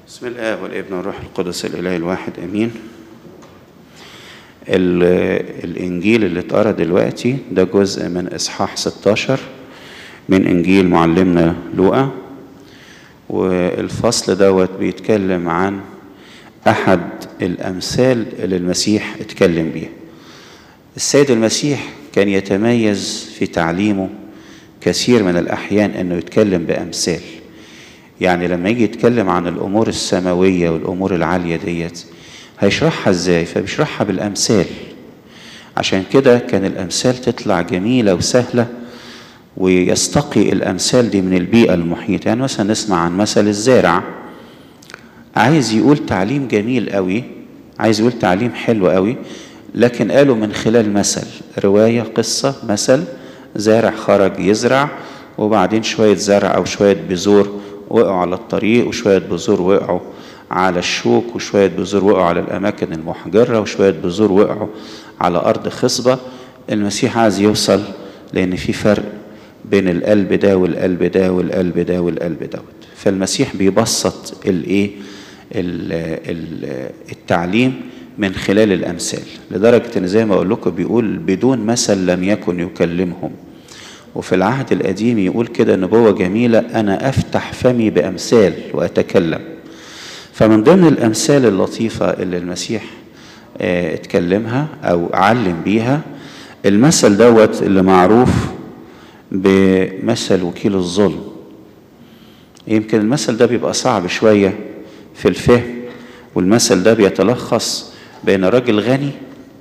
بسم الله والابن والروح القدس الاله الواحد امين ال- الانجيل اللي اتقرا دلوقتي ده جزء من اصحاح 16 من انجيل معلمنا لوقا والفصل دوت بيتكلم عن احد الامثال اللي المسيح اتكلم بيها السيد المسيح كان يتميز في تعليمه كثير من الاحيان انه يتكلم بامثال يعني لما يجي يتكلم عن الامور السماويه والامور العاليه ديت هيشرحها ازاي فبيشرحها بالامثال عشان كده كان الامثال تطلع جميله وسهله ويستقي الامثال دي من البيئه المحيطه يعني مثلا نسمع عن مثل الزارع عايز يقول تعليم جميل قوي عايز يقول تعليم حلو قوي لكن قالوا من خلال مثل روايه قصه مثل زارع خرج يزرع وبعدين شويه زرع او شويه بذور وقعوا على الطريق وشويه بذور وقعوا على الشوك وشويه بذور وقعوا على الاماكن المحجره وشويه بذور وقعوا على ارض خصبه المسيح عايز يوصل لان في فرق بين القلب ده والقلب ده والقلب ده والقلب دوت فالمسيح بيبسط الايه التعليم من خلال الامثال لدرجه ان زي ما اقول لكم بيقول بدون مثل لم يكن يكلمهم وفي العهد القديم يقول كده نبوة جميلة أنا أفتح فمي بأمثال وأتكلم فمن ضمن الأمثال اللطيفة اللي المسيح اه اتكلمها أو علم بيها المثل دوت اللي معروف بمثل وكيل الظلم يمكن المثل ده بيبقى صعب شوية في الفهم والمثل ده بيتلخص بين راجل غني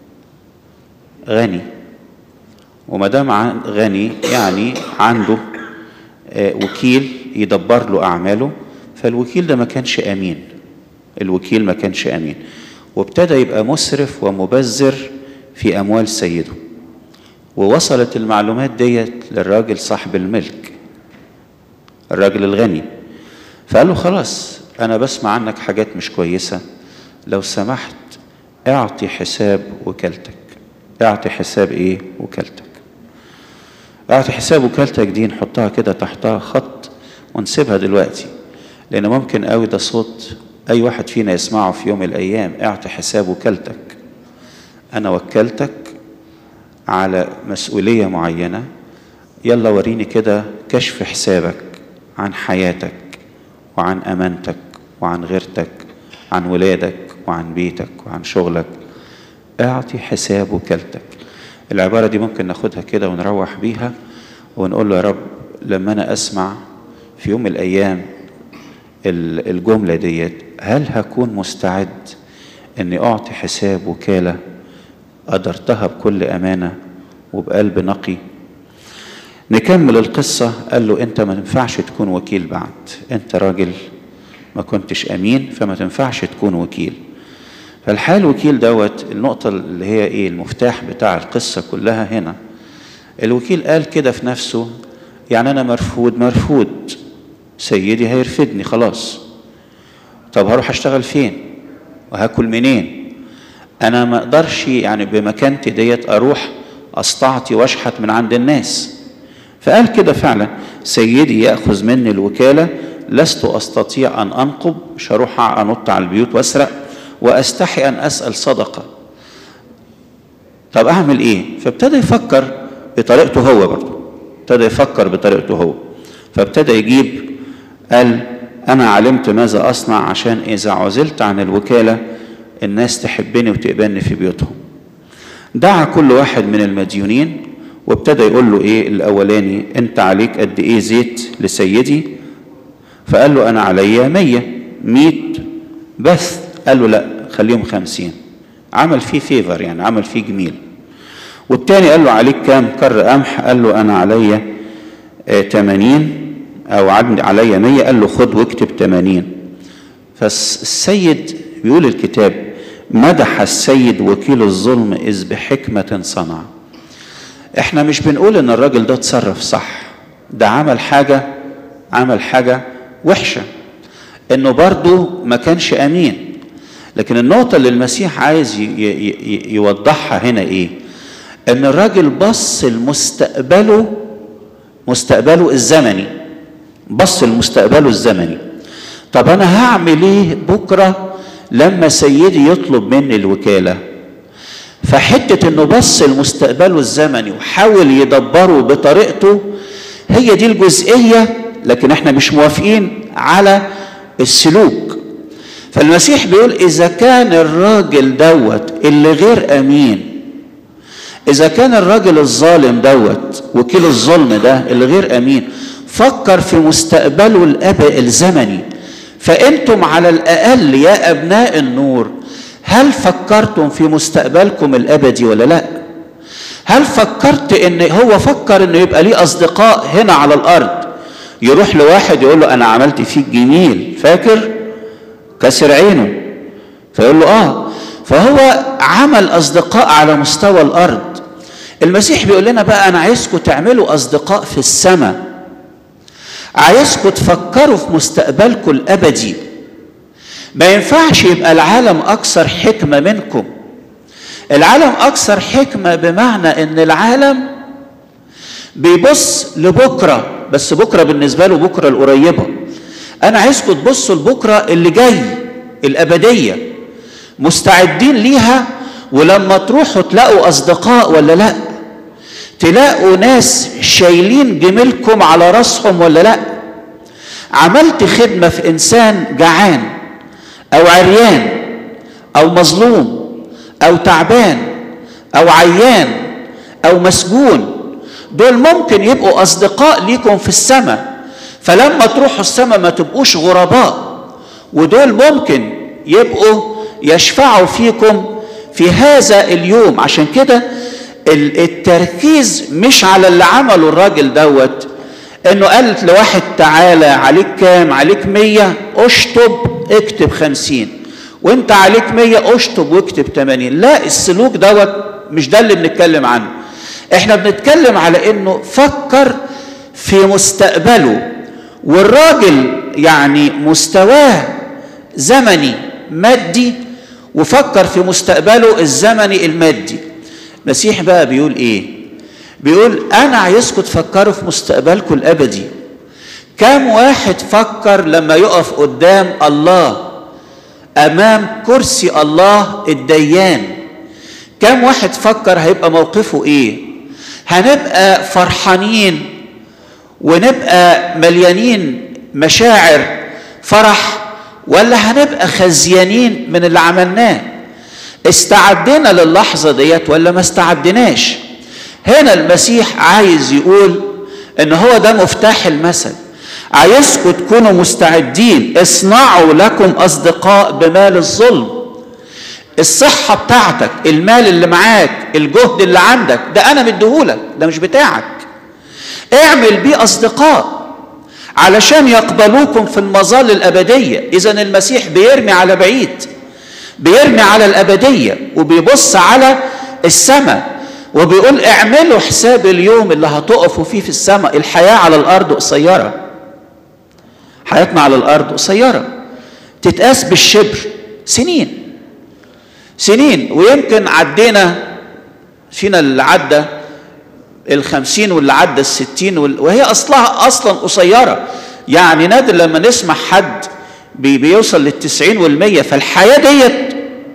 غني وما دام غني يعني عنده وكيل يدبر له اعماله فالوكيل ده ما كانش امين الوكيل ما كانش امين وابتدى يبقى مسرف ومبذر في اموال سيده ووصلت المعلومات ديت للراجل صاحب الملك الراجل الغني فقال له خلاص انا بسمع عنك حاجات مش كويسه لو سمحت اعطي حساب وكالتك اعطي حساب ايه وكالتك اعطي حساب وكالتك دي نحطها كده تحتها خط ونسيبها دلوقتي لان ممكن قوي ده صوت اي واحد فينا يسمعه في يوم من الايام اعطي حساب وكالتك انا وكلتك على مسؤوليه معينه يلا وريني كده كشف حسابك عن حياتك وعن امانتك وعن غيرتك عن ولادك وعن بيتك وعن شغلك اعطي حساب وكالتك العبارة دي ممكن ناخدها كده ونروح بيها ونقول له يا رب لما أنا أسمع في يوم من الأيام الجملة ديت هل هكون مستعد أني أعطي حساب وكالة قدرتها بكل أمانة وبقلب نقي نكمل القصة قال له أنت ما تنفعش تكون وكيل بعد أنت راجل ما كنتش أمين فما تنفعش تكون وكيل فالحال الوكيل دوت النقطة اللي هي ايه المفتاح بتاع القصة كلها هنا الوكيل قال كده في نفسه يعني أنا مرفوض مرفوض سيدي هيرفدني خلاص طب هروح أشتغل فين وهاكل منين أنا ما أقدرش يعني بمكانتي ديت أروح أستعطي وأشحت من عند الناس فقال كده فعلا سيدي يأخذ مني الوكالة لست أستطيع أن أنقب مش هروح أنط على البيوت وأسرق واستحي ان اسال صدقه طب اعمل ايه فابتدى يفكر بطريقته هو برضه ابتدى يفكر بطريقته هو فابتدى يجيب قال انا علمت ماذا اصنع عشان اذا عزلت عن الوكاله الناس تحبني وتقبلني في بيوتهم دعا كل واحد من المديونين وابتدى يقول له ايه الاولاني انت عليك قد ايه زيت لسيدي فقال له انا عليا مية مية بث قال له لا خليهم خمسين عمل فيه فيفر يعني عمل فيه جميل والتاني قال له عليك كام كر قمح قال له انا عليا تمانين او عليا مية قال له خد واكتب تمانين فالسيد بيقول الكتاب مدح السيد وكيل الظلم إذ بحكمة صنع احنا مش بنقول ان الراجل ده اتصرف صح ده عمل حاجة عمل حاجة وحشة انه برضه ما كانش امين لكن النقطة اللي المسيح عايز يوضحها هنا ايه ان الراجل بص لمستقبله مستقبله الزمني بص لمستقبله الزمني طب انا هعمل ايه بكره لما سيدي يطلب مني الوكاله فحته انه بص لمستقبله الزمني وحاول يدبره بطريقته هي دي الجزئيه لكن احنا مش موافقين على السلوك فالمسيح بيقول اذا كان الراجل دوت اللي غير امين اذا كان الراجل الظالم دوت وكيل الظلم ده اللي غير امين فكر في مستقبله الاب الزمني فانتم على الاقل يا ابناء النور هل فكرتم في مستقبلكم الابدي ولا لا هل فكرت ان هو فكر انه يبقى ليه اصدقاء هنا على الارض يروح لواحد يقول له انا عملت فيك جميل فاكر كسر عينه فيقول له اه فهو عمل اصدقاء على مستوى الارض المسيح بيقول لنا بقى انا عايزكم تعملوا اصدقاء في السماء عايزكم تفكروا في مستقبلكم الابدي ما ينفعش يبقى العالم اكثر حكمه منكم العالم اكثر حكمه بمعنى ان العالم بيبص لبكره بس بكره بالنسبه له بكره القريبه انا عايزكم تبصوا لبكره اللي جاي الابديه مستعدين ليها ولما تروحوا تلاقوا اصدقاء ولا لا تلاقوا ناس شايلين جميلكم على راسهم ولا لا عملت خدمه في انسان جعان او عريان او مظلوم او تعبان او عيان او مسجون دول ممكن يبقوا اصدقاء ليكم في السماء فلما تروحوا السماء ما تبقوش غرباء ودول ممكن يبقوا يشفعوا فيكم في هذا اليوم عشان كده التركيز مش على اللي عمله الراجل دوت انه قال لواحد تعالى عليك كام عليك مية اشطب اكتب خمسين وانت عليك مية اشطب واكتب تمانين لا السلوك دوت مش ده اللي بنتكلم عنه احنا بنتكلم على انه فكر في مستقبله والراجل يعني مستواه زمني مادي وفكر في مستقبله الزمني المادي المسيح بقى بيقول ايه بيقول انا عايزكم تفكروا في مستقبلكم الابدي كم واحد فكر لما يقف قدام الله امام كرسي الله الديان كم واحد فكر هيبقى موقفه ايه هنبقى فرحانين ونبقى مليانين مشاعر فرح ولا هنبقى خزيانين من اللي عملناه استعدنا للحظة ديت ولا ما استعدناش هنا المسيح عايز يقول ان هو ده مفتاح المثل عايزكم تكونوا مستعدين اصنعوا لكم اصدقاء بمال الظلم الصحة بتاعتك المال اللي معاك الجهد اللي عندك ده انا مديهولك ده مش بتاعك اعمل بيه اصدقاء علشان يقبلوكم في المظال الابدية اذا المسيح بيرمي على بعيد بيرمي على الابدية وبيبص على السماء وبيقول اعملوا حساب اليوم اللي هتقفوا فيه في السماء الحياة على الارض قصيرة حياتنا على الارض قصيرة تتقاس بالشبر سنين سنين ويمكن عدينا فينا اللي عدى الخمسين واللي عدى الستين وهي أصلها أصلا قصيرة يعني نادر لما نسمع حد بي بيوصل للتسعين والمية فالحياة ديت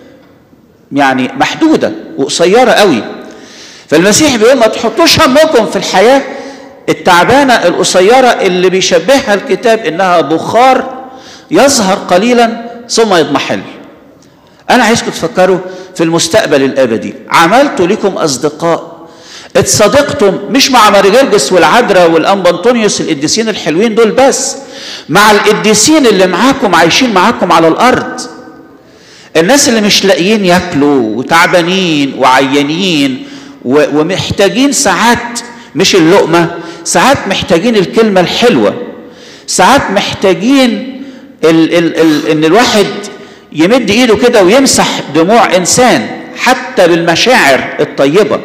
يعني محدودة وقصيرة قوي فالمسيح بيقول ما تحطوش همكم في الحياة التعبانة القصيرة اللي بيشبهها الكتاب إنها بخار يظهر قليلا ثم يضمحل أنا عايزكم تفكروا في المستقبل الأبدي عملتوا لكم أصدقاء اتصادقتم مش مع مارجرجس والعذراء والأنبا أنطونيوس القديسين الحلوين دول بس مع القديسين اللي معاكم عايشين معاكم على الأرض الناس اللي مش لاقيين ياكلوا وتعبانين وعيانين ومحتاجين ساعات مش اللقمة ساعات محتاجين الكلمة الحلوة ساعات محتاجين ال ال ال ان الواحد يمد ايده كده ويمسح دموع انسان حتى بالمشاعر الطيبه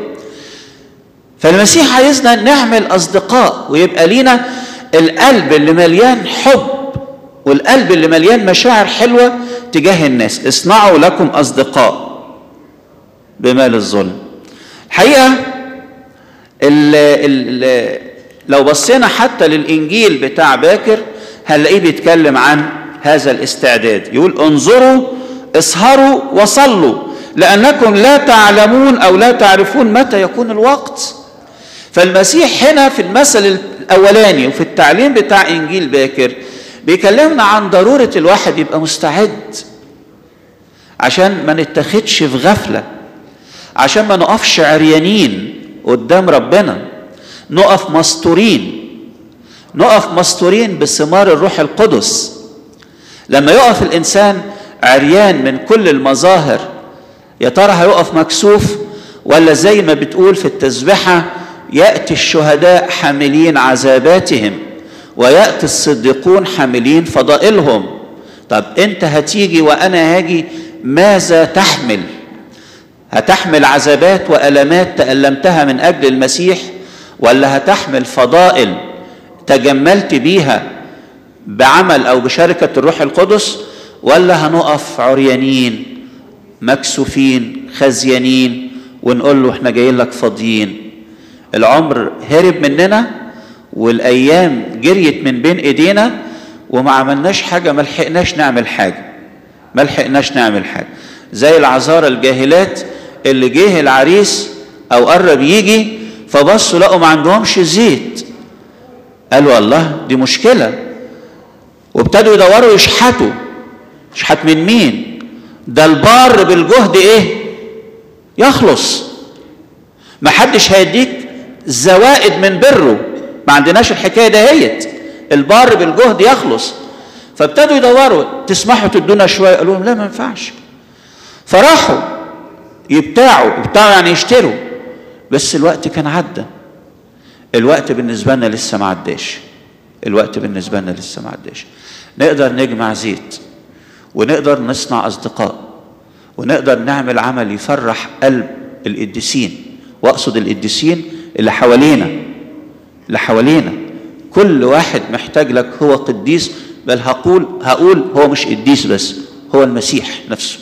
فالمسيح عايزنا نعمل اصدقاء ويبقى لينا القلب اللي مليان حب والقلب اللي مليان مشاعر حلوه تجاه الناس اصنعوا لكم اصدقاء بمال الظلم الحقيقه ال ال لو بصينا حتى للانجيل بتاع باكر هنلاقيه بيتكلم عن هذا الاستعداد يقول انظروا اسهروا وصلوا لأنكم لا تعلمون أو لا تعرفون متى يكون الوقت فالمسيح هنا في المثل الأولاني وفي التعليم بتاع إنجيل باكر بيكلمنا عن ضرورة الواحد يبقى مستعد عشان ما نتخدش في غفلة عشان ما نقفش عريانين قدام ربنا نقف مستورين نقف مستورين بثمار الروح القدس لما يقف الإنسان عريان من كل المظاهر يا ترى هيقف مكسوف ولا زي ما بتقول في التسبحة يأتي الشهداء حاملين عذاباتهم ويأتي الصديقون حاملين فضائلهم طب انت هتيجي وانا هاجي ماذا تحمل هتحمل عذابات والامات تألمتها من اجل المسيح ولا هتحمل فضائل تجملت بيها بعمل او بشركه الروح القدس ولا هنقف عريانين مكسوفين خزيانين ونقول له احنا جايين لك فاضيين العمر هرب مننا والايام جريت من بين ايدينا وما عملناش حاجه ما لحقناش نعمل حاجه ما لحقناش نعمل حاجه زي العذارى الجاهلات اللي جه العريس او قرب يجي فبصوا لقوا ما عندهمش زيت قالوا الله دي مشكله وابتدوا يدوروا يشحتوا يشحت من مين ده البار بالجهد ايه يخلص ما حدش هيديك زوائد من بره ما عندناش الحكايه دهيت البار بالجهد يخلص فابتدوا يدوروا تسمحوا تدونا شويه قالوا لهم لا ما ينفعش فراحوا يبتاعوا يبتاعوا يعني يشتروا بس الوقت كان عدى الوقت بالنسبه لنا لسه ما عداش الوقت بالنسبه لنا لسه ما عداش نقدر نجمع زيت ونقدر نصنع اصدقاء ونقدر نعمل عمل يفرح قلب القديسين واقصد القديسين اللي حوالينا اللي حوالينا كل واحد محتاج لك هو قديس بل هقول هقول هو مش قديس بس هو المسيح نفسه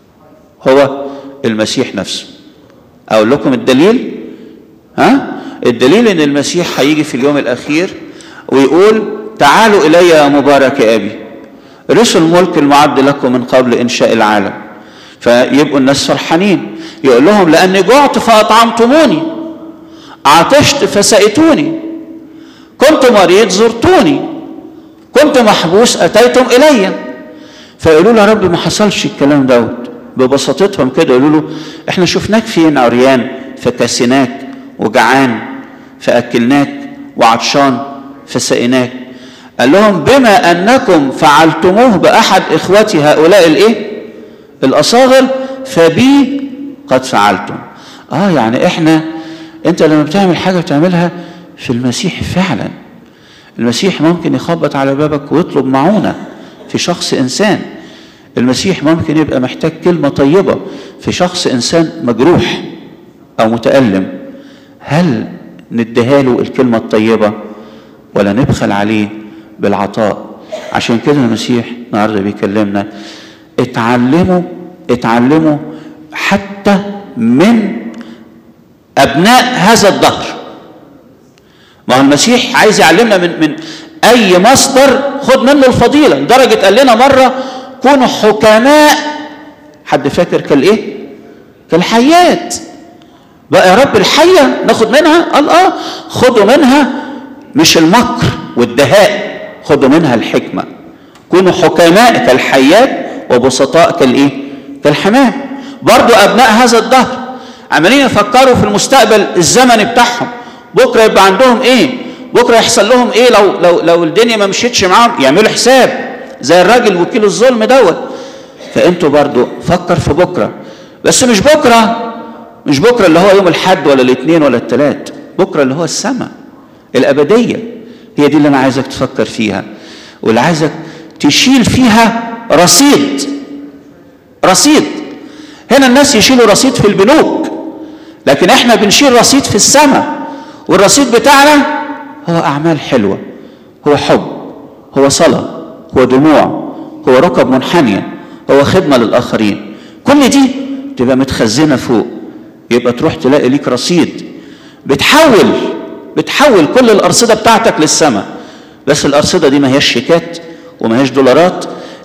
هو المسيح نفسه اقول لكم الدليل ها الدليل ان المسيح هيجي في اليوم الاخير ويقول تعالوا الي يا مبارك ابي رسل الملك المعد لكم من قبل انشاء العالم فيبقوا الناس فرحانين يقول لهم لاني جعت فاطعمتموني عطشت فسقيتوني كنت مريض زرتوني كنت محبوس اتيتم الي فيقولوا له يا رب ما حصلش الكلام دوت ببساطتهم كده يقولوا له احنا شفناك فين عريان فكسيناك وجعان فاكلناك وعطشان فسقيناك قال لهم بما انكم فعلتموه باحد اخوتي هؤلاء الايه الاصاغر فبي قد فعلتم اه يعني احنا انت لما بتعمل حاجه بتعملها في المسيح فعلا المسيح ممكن يخبط على بابك ويطلب معونه في شخص انسان المسيح ممكن يبقى محتاج كلمه طيبه في شخص انسان مجروح او متالم هل نديها له الكلمه الطيبه ولا نبخل عليه بالعطاء عشان كده المسيح النهارده بيكلمنا اتعلموا اتعلموا حتى من ابناء هذا الدهر ما هو المسيح عايز يعلمنا من من اي مصدر خد منه الفضيله لدرجه قال لنا مره كونوا حكماء حد فاكر كالايه كالحيات بقى يا رب الحيه ناخد منها قال اه خدوا منها مش المكر والدهاء خدوا منها الحكمه كونوا حكماء كالحيات وبسطاء كالايه كالحمام برضو ابناء هذا الدهر عمالين يفكروا في المستقبل الزمني بتاعهم بكره يبقى عندهم ايه بكره يحصل لهم ايه لو لو لو الدنيا ما مشيتش معاهم يعملوا حساب زي الراجل وكيل الظلم دوت فانتوا برضو فكر في بكره بس مش بكره مش بكره اللي هو يوم الحد ولا الاثنين ولا الثلاث بكره اللي هو السماء الابديه هي دي اللي انا عايزك تفكر فيها واللي عايزك تشيل فيها رصيد رصيد هنا الناس يشيلوا رصيد في البنوك لكن احنا بنشيل رصيد في السماء والرصيد بتاعنا هو اعمال حلوه هو حب هو صلاه هو دموع هو ركب منحنيه هو خدمه للاخرين كل دي تبقى متخزنه فوق يبقى تروح تلاقي ليك رصيد بتحول بتحول كل الارصده بتاعتك للسماء بس الارصده دي ما هياش شيكات وما هياش دولارات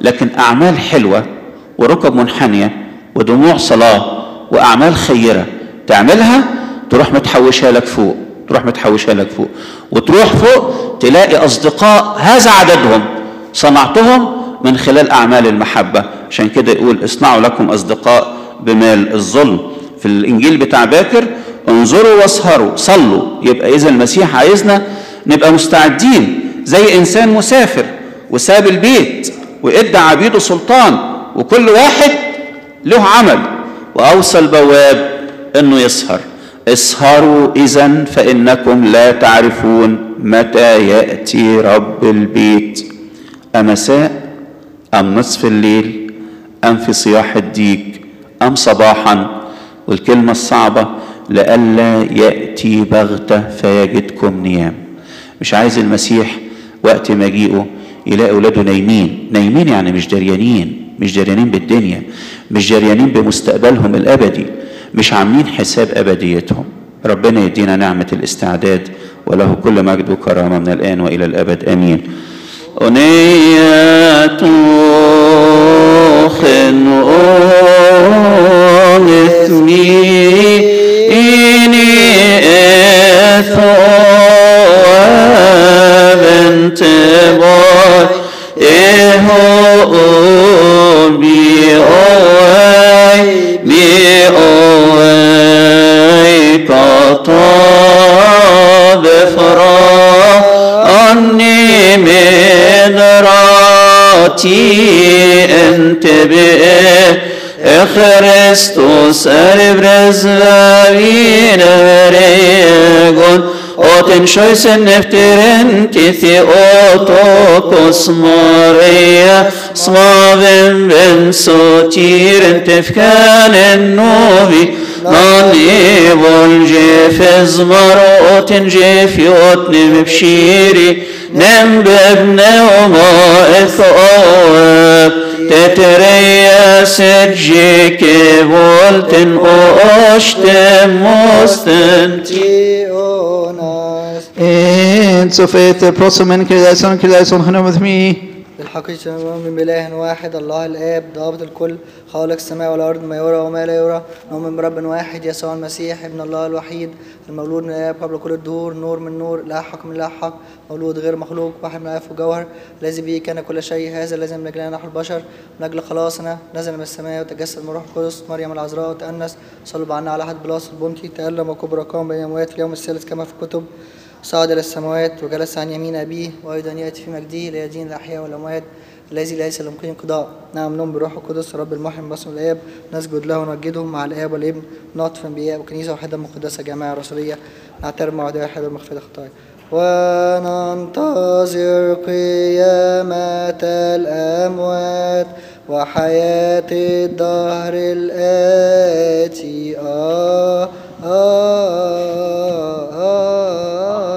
لكن أعمال حلوة وركب منحنية ودموع صلاة وأعمال خيرة تعملها تروح متحوشها لك فوق تروح متحوشها لك فوق وتروح فوق تلاقي أصدقاء هذا عددهم صنعتهم من خلال أعمال المحبة عشان كده يقول اصنعوا لكم أصدقاء بمال الظلم في الإنجيل بتاع باكر انظروا واسهروا صلوا يبقى إذا المسيح عايزنا نبقى مستعدين زي إنسان مسافر وساب البيت وإدى عبيده سلطان وكل واحد له عمل وأوصى البواب إنه يسهر اسهروا إذا فإنكم لا تعرفون متى يأتي رب البيت أمساء أم نصف الليل أم في صياح الديك أم صباحا والكلمة الصعبة لئلا يأتي بغتة فيجدكم نيام مش عايز المسيح وقت مجيئه يلاقي أولاده نايمين نايمين يعني مش دريانين مش دريانين بالدنيا مش دريانين بمستقبلهم الأبدي مش عاملين حساب أبديتهم ربنا يدينا نعمة الاستعداد وله كل مجد وكرامة من الآن وإلى الأبد آمين أنية خن إني بنت باي إهو بي أوي بي أوي كطاب فرا أني من راتي أنت بإيه Χριστός ερευρεσβαβήν ευερέγον Ότεν σόισεν ευτηρεν και θεότοκος Μαρία Σμάβεν βεν σωτήρεν τευκάνεν νόβι ناني والجيف ازمر اوتن جيف يوتني ببشيري نم بابن وما اثواب تتريس جيك volten oshtem Tionas. And so faith, the proselyte, Kyriason, Kyriason, Hanam with me. الحقيقة نؤمن بإله واحد الله الآب ضابط الكل خالق السماء والأرض ما يرى وما لا يرى نؤمن برب واحد يسوع المسيح ابن الله الوحيد المولود من الآب قبل كل الدهور نور من نور لا حق من لا حق مولود غير مخلوق واحد من الآب وجوهر الذي به كان كل شيء هذا الذي من أجلنا نحن البشر من أجل خلاصنا نزل من السماء وتجسد من روح القدس مريم العذراء وتأنس صلب عنا على حد بلاس البنطي تألم وكبر قام بين الأموات في اليوم الثالث كما في الكتب صعد إلى السماوات وجلس عن يمين أبيه وأيضا يأتي في مجده ليدين الأحياء والأموات الذي ليس لمقيم انقضاء نعم نؤمن بروح القدس رب المحيي باسم الآب نسجد له ونمجده مع الآب والابن نطف أنبياء وكنيسة واحدة مقدسة جماعة رسولية نعترف مع واحدة بمغفرة الخطايا وننتظر قيامة الأموات وحياة الدهر الآن